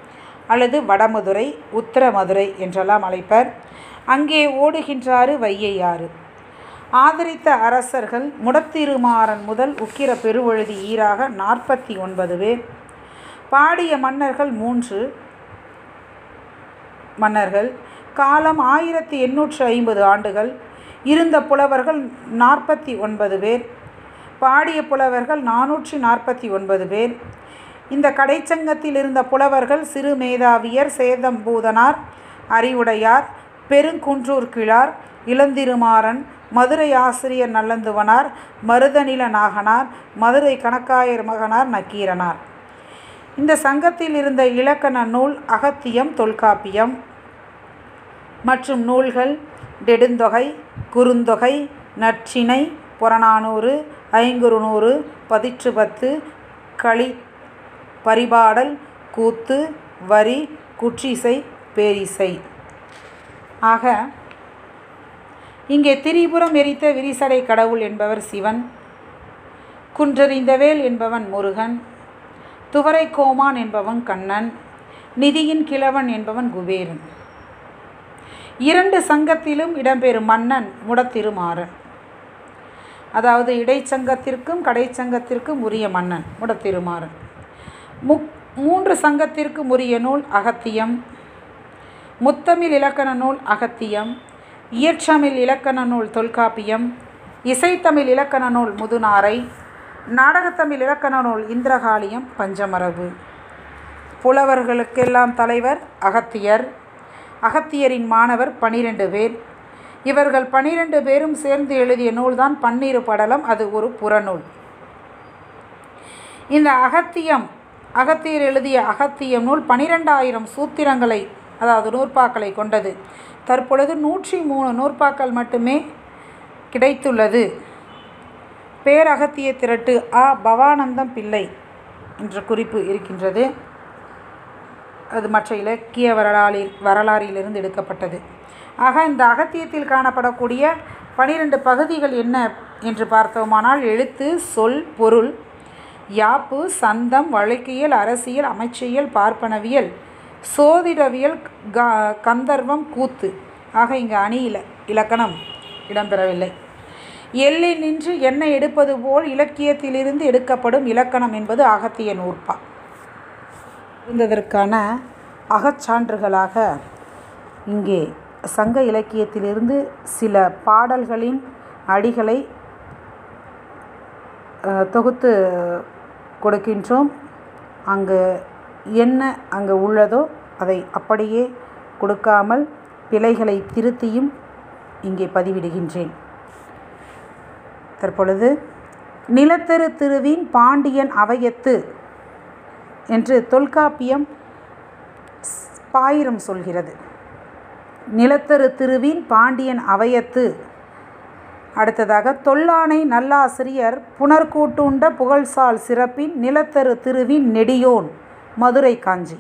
அல்லது வடமதுரை உத்தரமதுரை என்றெல்லாம் அழைப்பர் அங்கே ஓடுகின்றாறு வையையாறு ஆதரித்த அரசர்கள் முடத்திருமாறன் முதல் உக்கிர பெருவழுதி ஈராக நாற்பத்தி ஒன்பது பேர் பாடிய மன்னர்கள் மூன்று மன்னர்கள் காலம் ஆயிரத்தி எண்ணூற்று ஐம்பது ஆண்டுகள் இருந்த புலவர்கள் நாற்பத்தி ஒன்பது பேர் பாடிய புலவர்கள் நானூற்றி நாற்பத்தி ஒன்பது பேர் இந்த கடைச்சங்கத்தில் இருந்த புலவர்கள் சிறு மேதாவியர் சேதம்பூதனார் அறிவுடையார் பெருங்குன்றூர் கிழார் இளந்திருமாறன் மதுரை ஆசிரியர் நல்லந்துவனார் மருதநில நாகனார் மதுரை கணக்காயர் மகனார் நக்கீரனார் இந்த சங்கத்தில் இருந்த இலக்கண நூல் அகத்தியம் தொல்காப்பியம் மற்றும் நூல்கள் நெடுந்தொகை குறுந்தொகை நற்றிணை புறநானூறு ஐங்குறுநூறு பதிற்று பத்து களி பரிபாடல் கூத்து வரி குற்றிசை பேரிசை ஆக இங்கே திரிபுரம் எரித்த விரிசடை கடவுள் என்பவர் சிவன் குன்றறிந்தவேல் என்பவன் முருகன் துவரை கோமான் என்பவன் கண்ணன் நிதியின் கிழவன் என்பவன் குபேரன் இரண்டு சங்கத்திலும் இடம்பெறும் மன்னன் முடத்திருமாறன் அதாவது இடைச்சங்கத்திற்கும் கடைச்சங்கத்திற்கும் உரிய மன்னன் முடத்திருமாறன் முக் மூன்று சங்கத்திற்கும் உரிய நூல் அகத்தியம் முத்தமிழ் இலக்கண நூல் அகத்தியம் இயற்றமிழ் இலக்கண நூல் தொல்காப்பியம் இசைத்தமிழ் இலக்கண நூல் முதுநாரை நாடகத்தமிழ் இலக்கண நூல் இந்திரகாளியம் பஞ்சமரபு புலவர்களுக்கெல்லாம் தலைவர் அகத்தியர் அகத்தியரின் மாணவர் பனிரெண்டு பேர் இவர்கள் பனிரெண்டு பேரும் சேர்ந்து எழுதிய நூல்தான் பன்னிரு படலம் அது ஒரு புறநூல் இந்த அகத்தியம் அகத்தியர் எழுதிய அகத்தியம் நூல் பனிரெண்டாயிரம் சூத்திரங்களை அதாவது நூற்பாக்களை கொண்டது தற்பொழுது நூற்றி மூணு நூற்பாக்கள் மட்டுமே கிடைத்துள்ளது பேரகத்திய திரட்டு ஆ பவானந்தம் பிள்ளை என்ற குறிப்பு இருக்கின்றது அது மற்ற இலக்கிய வரலாறில் வரலாறிலிருந்து எடுக்கப்பட்டது ஆக இந்த அகத்தியத்தில் காணப்படக்கூடிய பனிரெண்டு பகுதிகள் என்ன என்று பார்த்தோமானால் எழுத்து சொல் பொருள் யாப்பு சந்தம் வழக்கியல் அரசியல் அமைச்சியல் பார்ப்பனவியல் சோதிடவியல் க கந்தர்வம் கூத்து ஆக இங்கு அணி இல இலக்கணம் இடம்பெறவில்லை எல்லில் நின்று என்ன எடுப்பது போல் இலக்கியத்திலிருந்து எடுக்கப்படும் இலக்கணம் என்பது அகத்திய நூற்பா இருந்ததற்கான அகச்சான்றுகளாக இங்கே சங்க இலக்கியத்திலிருந்து சில பாடல்களின் அடிகளை அஹ், தொகுத்து கொடுக்கின்றோம் அங்கு என்ன அங்கு உள்ளதோ அதை அப்படியே கொடுக்காமல் பிழைகளை திருத்தியும் இங்கே பதிவிடுகின்றேன் தற்பொழுது நிலத்தரு திருவின் பாண்டியன் அவையத்து என்று தொல்காப்பியம் ஸ்- பாயிரம் சொல்கிறது நிலத்தரு திருவின் பாண்டியன் அவையத்து அடுத்ததாக தொல்லானை நல்லாசிரியர் புனர்கூட்டுண்ட புகழ்சால் சிறப்பின் நிலத்தரு திருவின் நெடியோன் மதுரை காஞ்சி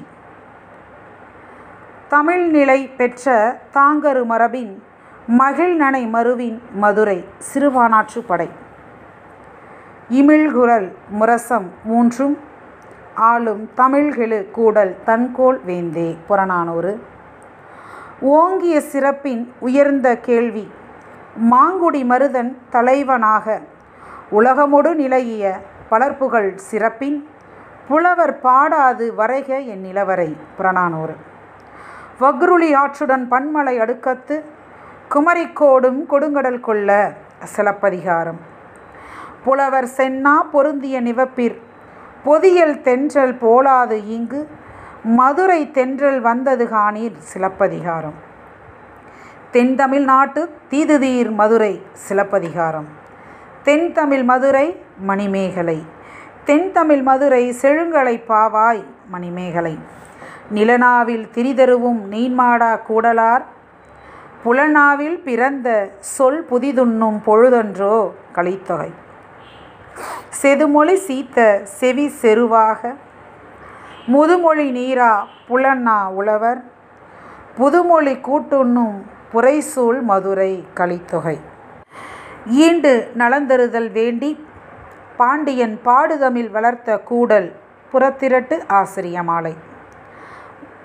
தமிழ் நிலை பெற்ற தாங்கரு மரபின் மகிழ்நனை மருவின் மதுரை சிறுபானாற்று படை இமிழ்குரல் முரசம் மூன்றும் ஆளும் தமிழ்கெழு கூடல் தன்கோல் வேந்தே புறநானூறு ஓங்கிய சிறப்பின் உயர்ந்த கேள்வி மாங்குடி மருதன் தலைவனாக உலகமொடு நிலையிய பலர்புகழ் சிறப்பின் புலவர் பாடாது வரைக என் நிலவரை புறநானூறு வக்ருளி ஆற்றுடன் பன்மலை அடுக்கத்து குமரிக்கோடும் கொடுங்கடல் கொள்ள சிலப்பதிகாரம் புலவர் சென்னா பொருந்திய நிவப்பிற் பொதியல் தென்றல் போலாது இங்கு மதுரை தென்றல் வந்தது காணீர் சிலப்பதிகாரம் தென்தமிழ் நாட்டு தீதுதீர் மதுரை சிலப்பதிகாரம் தென்தமிழ் மதுரை மணிமேகலை தென்தமிழ் மதுரை செழுங்கலை பாவாய் மணிமேகலை நிலனாவில் திரிதருவும் நீன்மாடா கூடலார் புலனாவில் பிறந்த சொல் புதிதுண்ணும் பொழுதன்றோ கலித்தொகை செதுமொழி சீத்த செவி செருவாக முதுமொழி நீரா புலன்னா உழவர் புதுமொழி கூட்டுண்ணும் புரைசூழ் மதுரை கலித்தொகை ஈண்டு நலந்தருதல் வேண்டி பாண்டியன் பாடுதமிழ் வளர்த்த கூடல் புறத்திரட்டு ஆசிரியமாலை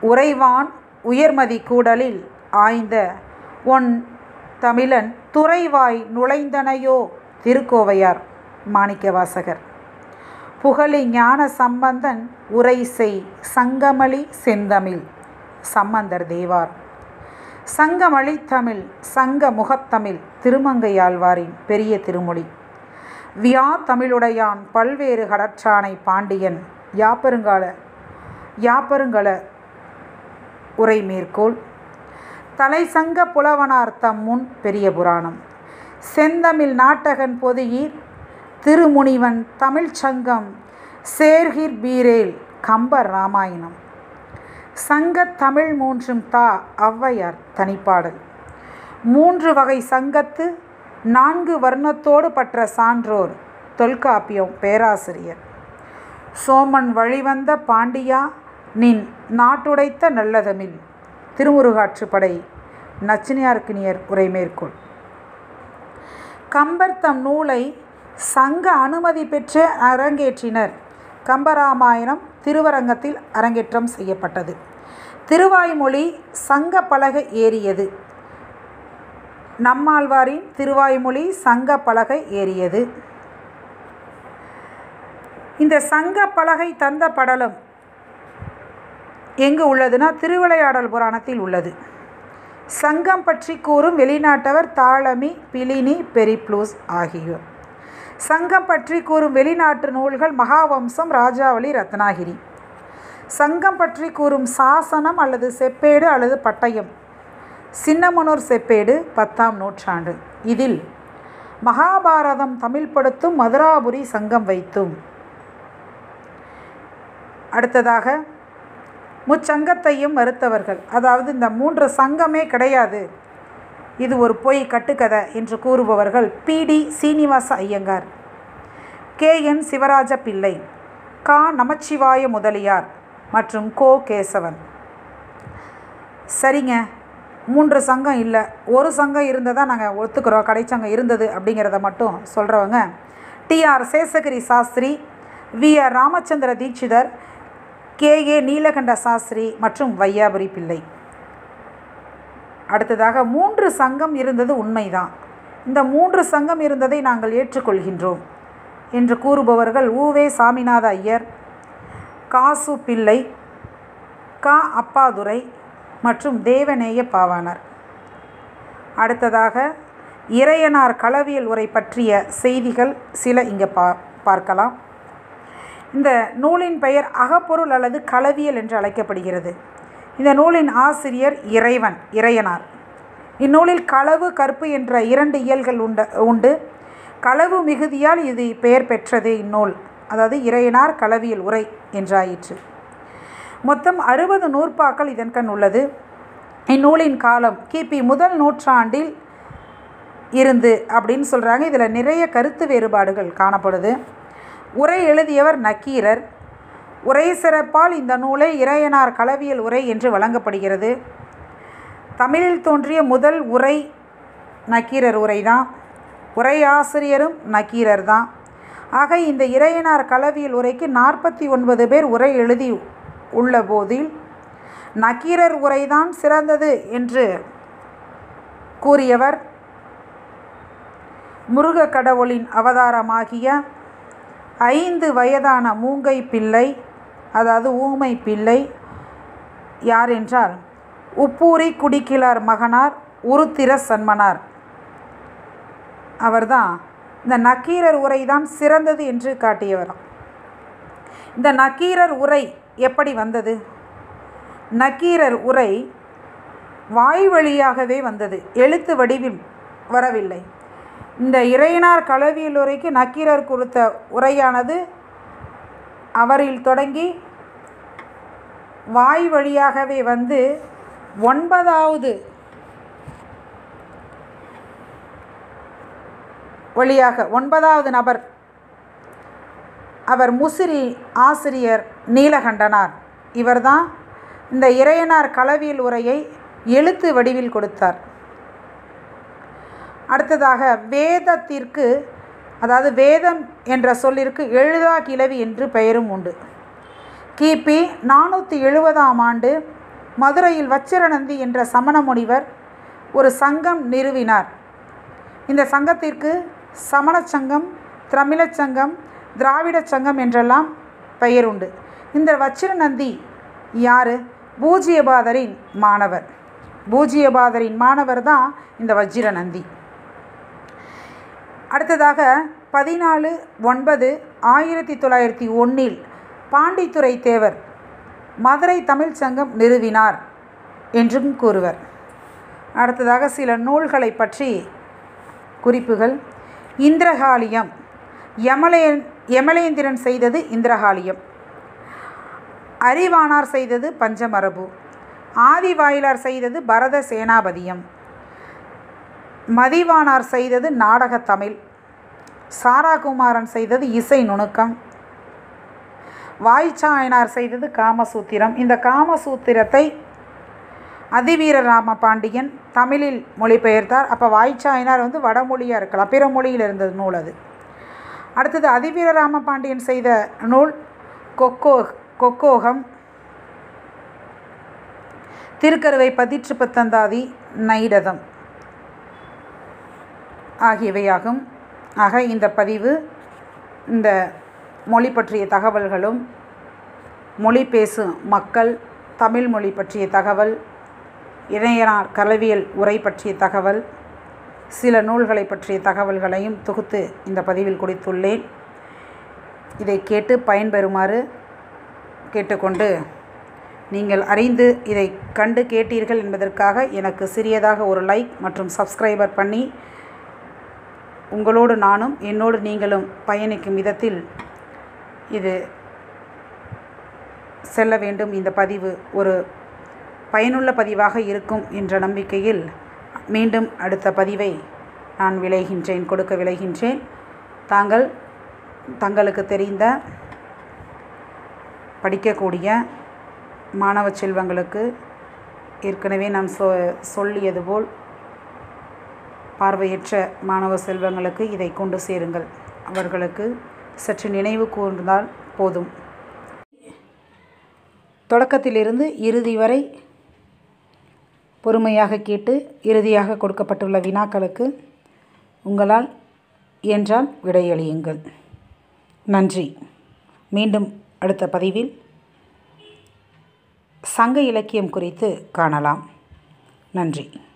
உறைவான் உயர்மதி கூடலில் ஆய்ந்த ஒன் தமிழன் துறைவாய் நுழைந்தனையோ திருக்கோவையார் மாணிக்கவாசகர் புகழி ஞான சம்பந்தன் உரை செய் சங்கமளி செந்தமிழ் சம்பந்தர் தேவார் சங்கமளி தமிழ் சங்க முகத்தமிழ் திருமங்கையாழ்வாரின் பெரிய திருமொழி வியா தமிழுடையான் பல்வேறு கடற்றானை பாண்டியன் யாப்பருங்கால யாப்பருங்கல உரை மேற்கோள் தலைசங்க புலவனார்த்தம் முன் பெரிய புராணம் செந்தமிழ் நாட்டகன் பொதுயீர் திருமுனிவன் தமிழ்ச் சங்கம் சேர்கிர் பீரேல் கம்பர் ராமாயணம் சங்கத் தமிழ் மூன்றும் தா ஔவையார் தனிப்பாடல் மூன்று வகை சங்கத்து நான்கு வர்ணத்தோடு பற்ற சான்றோர் தொல்காப்பியம் பேராசிரியர் சோமன் வழிவந்த பாண்டியா நின் நாட்டுடைத்த நல்லதமிழ் திருமுருகாற்றுப்படை நச்சினியார்க்கினியர் உரை மேற்கோள் கம்பர் தம் நூலை சங்க அனுமதி பெற்று அரங்கேற்றினர் கம்பராமாயணம் திருவரங்கத்தில் அரங்கேற்றம் செய்யப்பட்டது திருவாய்மொழி சங்க பலகை ஏறியது நம்மாழ்வாரின் திருவாய்மொழி சங்க பலகை ஏறியது இந்த சங்க பலகை தந்த படலம் எங்கு உள்ளதுன்னா திருவிளையாடல் புராணத்தில் உள்ளது சங்கம் பற்றி கூறும் வெளிநாட்டவர் தாளமி பிலினி பெரிப்ளூஸ் ஆகியோர் சங்கம் பற்றி கூறும் வெளிநாட்டு நூல்கள் மகாவம்சம் ராஜாவளி ரத்னாகிரி சங்கம் பற்றி கூறும் சாசனம் அல்லது செப்பேடு அல்லது பட்டயம் சின்னமனூர் செப்பேடு பத்தாம் நூற்றாண்டு இதில் மகாபாரதம் தமிழ்படுத்தும் மதுராபுரி சங்கம் வைத்தும் அடுத்ததாக முச்சங்கத்தையும் மறுத்தவர்கள் அதாவது இந்த மூன்று சங்கமே கிடையாது இது ஒரு பொய் கட்டுக்கதை என்று கூறுபவர்கள் P T Srinivasa Iyengar K N Sivaraja Pillai கா நமச்சிவாய முதலியார் மற்றும் கோ கேசவன் சரிங்க மூன்று சங்கம் இல்லை ஒரு சங்கம் இருந்ததாக நாங்கள் ஒத்துக்கிறோம் கடைச்சங்கம் இருந்தது அப்படிங்கிறத மட்டும் சொல்கிறவங்க T R Seshagiri Sastri V R Ramachandra Dikshitar K A Nilakanta Sastri மற்றும் வையாபுரி பிள்ளை அடுத்ததாக மூன்று சங்கம் இருந்தது உண்மைதான் இந்த மூன்று சங்கம் இருந்ததை நாங்கள் ஏற்றுக்கொள்கின்றோம் என்று கூறுபவர்கள் ஊவே சாமிநாத ஐயர் காசு பிள்ளை கா அப்பாதுரை மற்றும் தேவநேய பாவாணர் அடுத்ததாக இறையனார் களவியல் உரை பற்றிய செய்திகள் சில இங்கே பா பார்க்கலாம் இந்த நூலின் பெயர் அகப்பொருள் அல்லது களவியல் என்று அழைக்கப்படுகிறது இந்த நூலின் ஆசிரியர் இறைவன் இறையனார் இந்நூலில் களவு கற்பு என்ற இரண்டு இயல்கள் உண்ட உண்டு களவு மிகுதியால் இது பெயர் பெற்றது இந்நூல் அதாவது இறையனார் களவியல் உரை என்றாயிற்று மொத்தம் அறுபது நூற்பாக்கள் இதன்கண் உள்ளது இந்நூலின் காலம் கிபி முதல் நூற்றாண்டில் இருந்து அப்படின்னு சொல்கிறாங்க இதில் நிறைய கருத்து வேறுபாடுகள் காணப்படுது உரை எழுதியவர் நக்கீரர் உரை சிறப்பால் இந்த நூலை இறையனார் களவியல் உரை என்று வழங்கப்படுகிறது தமிழில் தோன்றிய முதல் உரை நக்கீரர் உரை தான் உரை ஆசிரியரும் நக்கீரர் தான் ஆக இந்த இறையனார் களவியல் உரைக்கு நாற்பத்தி ஒன்பது பேர் உரை எழுதி உள்ள போதில் நக்கீரர் உரைதான் சிறந்தது என்று கூறியவர் முருக கடவுளின் அவதாரமாகிய ஐந்து வயதான மூங்கை பிள்ளை அதாவது ஊமை பிள்ளை யார் என்றால் உப்பூரி குடிக்கிலார் மகனார் உருத்திர சன்மனார் அவர்தான் இந்த நக்கீரர் உரை தான் சிறந்தது என்று காட்டியவராம் இந்த நக்கீரர் உரை எப்படி வந்தது நக்கீரர் உரை வாய் வழியாகவே வந்தது எழுத்து வடிவில் வரவில்லை இந்த இறையனார் களவியல் உரைக்கு நக்கீரர் கொடுத்த உரையானது அவரில் தொடங்கி வாய் வழியாகவே வந்து ஒன்பதாவது வழியாக ஒன்பதாவது நபர் அவர் முசிறி ஆசிரியர் நீலகண்டனார் இவர்தான் இந்த இறையனார் களவியல் உரையை எழுத்து வடிவில் கொடுத்தார் அடுத்ததாக வேதத்திற்கு அதாவது வேதம் என்ற சொல்லிற்கு எழுதா கிளவி என்று பெயரும் உண்டு கிபி நானூற்றி எழுபதாம் ஆண்டு மதுரையில் வச்சிரநந்தி என்ற சமண முனிவர் ஒரு சங்கம் நிறுவினார் இந்த சங்கத்திற்கு சமணச் சங்கம் தமிழச் சங்கம் திராவிடச் சங்கம் என்றெல்லாம் பெயர் உண்டு இந்த வச்சிரநந்தி யார் பூஜ்யபாதரின் மாணவர் பூஜ்யபாதரின் மாணவர் தான் இந்த வஜ்ரநந்தி அடுத்ததாக பதினாலு ஒன்பது ஆயிரத்தி தொள்ளாயிரத்தி ஒன்றில் பாண்டித்துரை தேவர் மதுரை தமிழ்ச் சங்கம் நிறுவினார் என்றும் கூறுவர் அடுத்ததாக சில நூல்களை பற்றி குறிப்புகள் இந்திரகாளியம் யமலேன் யமலேந்திரன் செய்தது இந்திரகாளியம் அறிவானார் செய்தது பஞ்சமரபு ஆதிவாயிலார் செய்தது பரத சேனாபதியம் மதிவானார் செய்தது நாடகத் தமிழ் சாராகுமாரன் செய்தது இசை நுணுக்கம் வாய்ச்சாயனார் செய்தது காமசூத்திரம் இந்த காமசூத்திரத்தை அதிவீர ராம பாண்டியன் தமிழில் மொழிபெயர்த்தார் அப்போ வாய்ச்சாயனார் வந்து வடமொழியாக இருக்கலாம் பிற மொழியில் இருந்தது நூல் அது அடுத்தது அதிவீர ராம பாண்டியன் செய்த நூல் கொக்கோ கொக்கோகம் திருக்கருவை பதிற்று பத்தந்தாதி நைடதம் ஆகியவையாகும் ஆக இந்த பதிவு இந்த மொழி பற்றிய தகவல்களும் மொழி பேசும் மக்கள் தமிழ் மொழி பற்றிய தகவல் இணையனார் கலவியல் உரை பற்றிய தகவல் சில நூல்களை பற்றிய தகவல்களையும் தொகுத்து இந்த பதிவில் கொடுத்துள்ளேன் இதை கேட்டு பயன்பெறுமாறு கேட்டுக்கொண்டு நீங்கள் அறிந்து இதை கண்டு கேட்டீர்கள் என்பதற்காக எனக்கு சிறியதாக ஒரு லைக் மற்றும் சப்ஸ்கிரைபர் பண்ணி உங்களோடு நானும் என்னோடு நீங்களும் பயணிக்கும் விதத்தில் இது செல்ல வேண்டும் இந்த பதிவு ஒரு பயனுள்ள பதிவாக இருக்கும் என்ற நம்பிக்கையில் மீண்டும் அடுத்த பதிவை நான் விளைகின்றேன் கொடுக்க விளைகின்றேன் தாங்கள் தங்களுக்கு தெரிந்த படிக்கக்கூடிய மாணவ செல்வங்களுக்கு ஏற்கனவே நான் சொ சொல்லியது போல் பார்வையற்ற மாணவ செல்வங்களுக்கு இதை கொண்டு சேருங்கள் அவர்களுக்கு சற்று நினைவு கூர்ந்தால் போதும் தொடக்கத்திலிருந்து இறுதி வரை பொறுமையாக கேட்டு இறுதியாக கொடுக்கப்பட்டுள்ள வினாக்களுக்கு உங்களால் இயன்றால் விடையளியுங்கள் நன்றி மீண்டும் அடுத்த பதிவில் சங்க இலக்கியம் குறித்து காணலாம் நன்றி